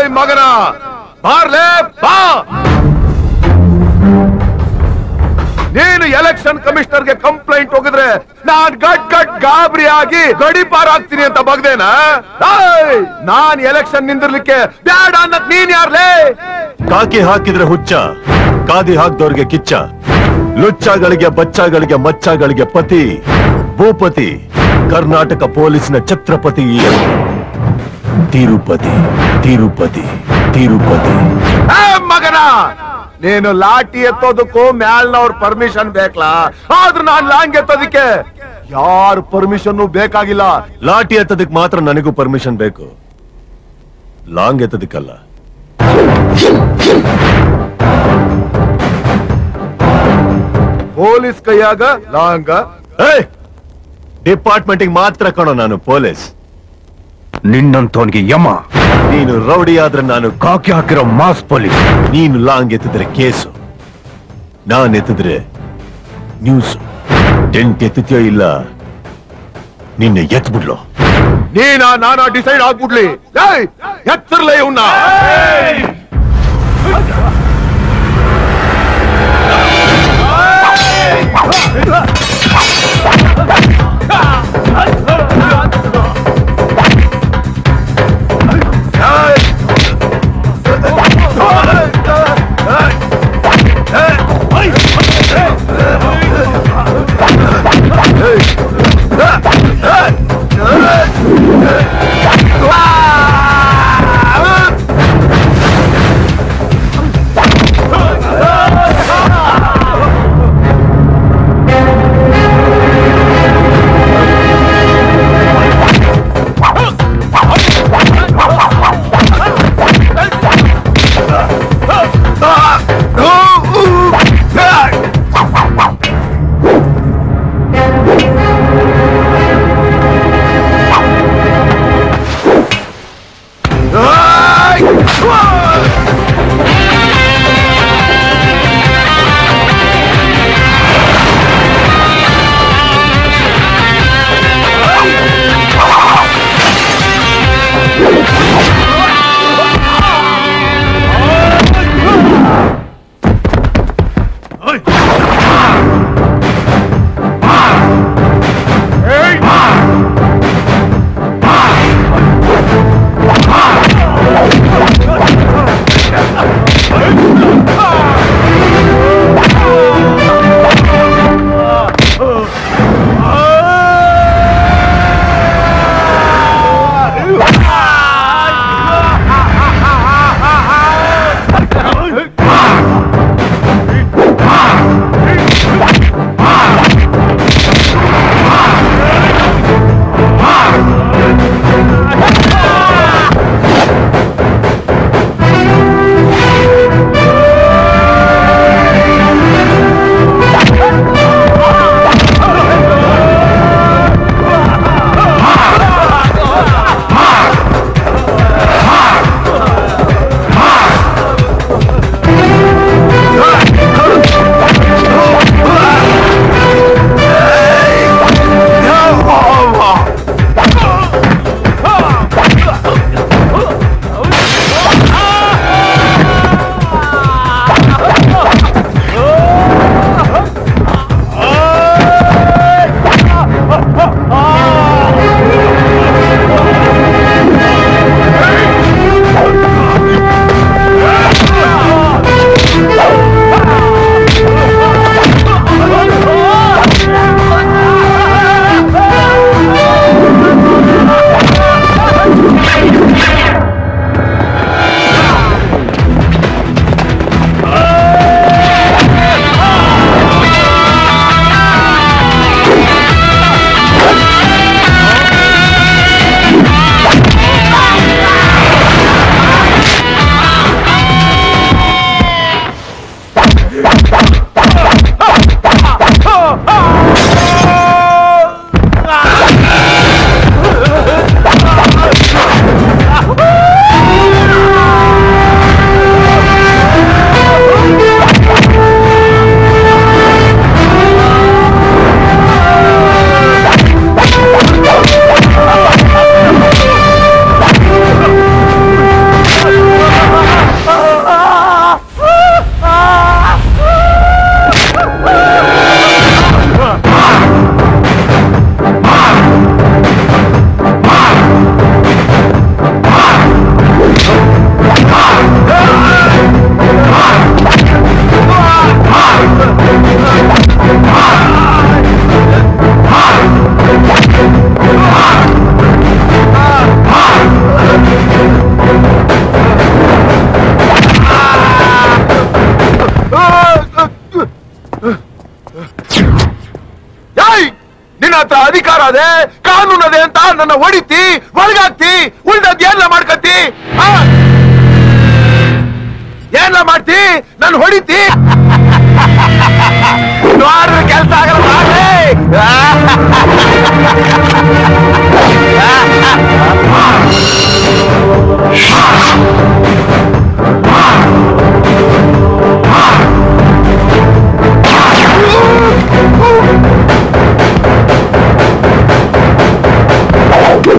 ಮಗನ ಬಾರ್ಲೇ ಬಾ ನೀನು ಎಲೆಕ್ಷನ್ ಕಮಿಷನರ್ಗೆ ಕಂಪ್ಲೇಂಟ್ ಹೋಗಿದ್ರೆ ನಾನ್ ಗಟ್ ಗಟ್ ಗಾಬರಿ ಆಗಿ ಗಡಿಪಾರ್ ಆಗ್ತೀನಿ ಅಂತ ಬಗ್ದೇನಾ ಏಯ್! ನಾನ್ ಎಲೆಕ್ಷನ್ ನಿಂದಿರ್ಲಿಕ್ಕೆ ಬ್ಯಾಡ ಅನ್ನಕ್ ನೀನ್ ಯಾರ್ಲೇ ಕಾಕಿ ಹಾಕಿದ್ರೆ ಹುಚ್ಚ ಕಾದಿ ಹಾಕ್ದವ್ರಿಗೆ ಕಿಚ್ಚ ಲುಚ್ಚಗಳಿಗೆ ಬಚ್ಚಗಳಿಗೆ ಮಚ್ಚಗಳಿಗೆ ಪತಿ ಭೂಪತಿ ಕರ್ನಾಟಕ ಪೊಲೀಸ್ನ ಛತ್ರಪತಿ ಈಯನು. ತಿರುಪತಿ ತಿರುಪತಿ ತಿರುಪತಿ ಏ ಮಗನ ನೀನು ಲಾಠಿ ಎತ್ತೋದಕ್ಕೂ ಮ್ಯಾಲ್ನವ್ರ ಪರ್ಮಿಷನ್ ಬೇಕಲ್ಲ ಆದ್ರೂ ನಾನ್ ಲಾಂಗ್ ಎತ್ತೋದಕ್ಕೆ ಯಾರ ಪರ್ಮಿಷನ್ ಬೇಕಾಗಿಲ್ಲ ಲಾಠಿ ಎತ್ತದಕ್ ಮಾತ್ರ ನನಗೂ ಪರ್ಮಿಷನ್ ಬೇಕು ಲಾಂಗ್ ಎತ್ತದಕ್ಕಲ್ಲ ಪೊಲೀಸ್ ಕೈಯಾಗ ಲಾಂಗ ಡಿಪಾರ್ಟ್ಮೆಂಟಿಗೆ ಮಾತ್ರ ಕಣೋ ನಾನು ಪೊಲೀಸ್ ನಿನ್ನಂತವನಿಗೆ ಯಮ ನೀನು ರೌಡಿ ಆದ್ರೆ ನಾನು ಕಾಕಿ ಹಾಕಿರೋ ಮಾಸ್ ಪೊಲೀಸ್ ನೀನು ಲಾಂಗ್ ಎತ್ತಿದ್ರೆ ಕೇಸು ನಾನ್ ಎತ್ತಿದ್ರೆ ನ್ಯೂಸ್ ಟೆಂಟ್ ಎತ್ತುತ್ಯೋ ಇಲ್ಲ ನಿನ್ನೆ ಎತ್ಬಿಡ್ಲು ನೀನಾ ನಾನಾ ಡಿಸೈಡ್ ಆಗ್ಬಿಡ್ಲಿ ಏಯ್, ಎತ್ತರ್ಲೆ ಇವ್ನ ಅದೇ ಕಾನೂನು ಅದೇ ಅಂತ ನನ್ನ ಹೊಡಿತಿ ಒಳಗಾಕ್ತಿ ಉಳ್ದದ್ ಏನ್ಲ ಮಾಡ್ಕತಿ ಆ? ಏನ್ಲ ಮಾಡ್ತಿ ನನ್ ಹೊಡಿತಿ ನೋಡ್ರಿ ಕೆಲ್ಸ ಆಗಲ್ಲ ಮಾಡ್ರಿ. ಆ?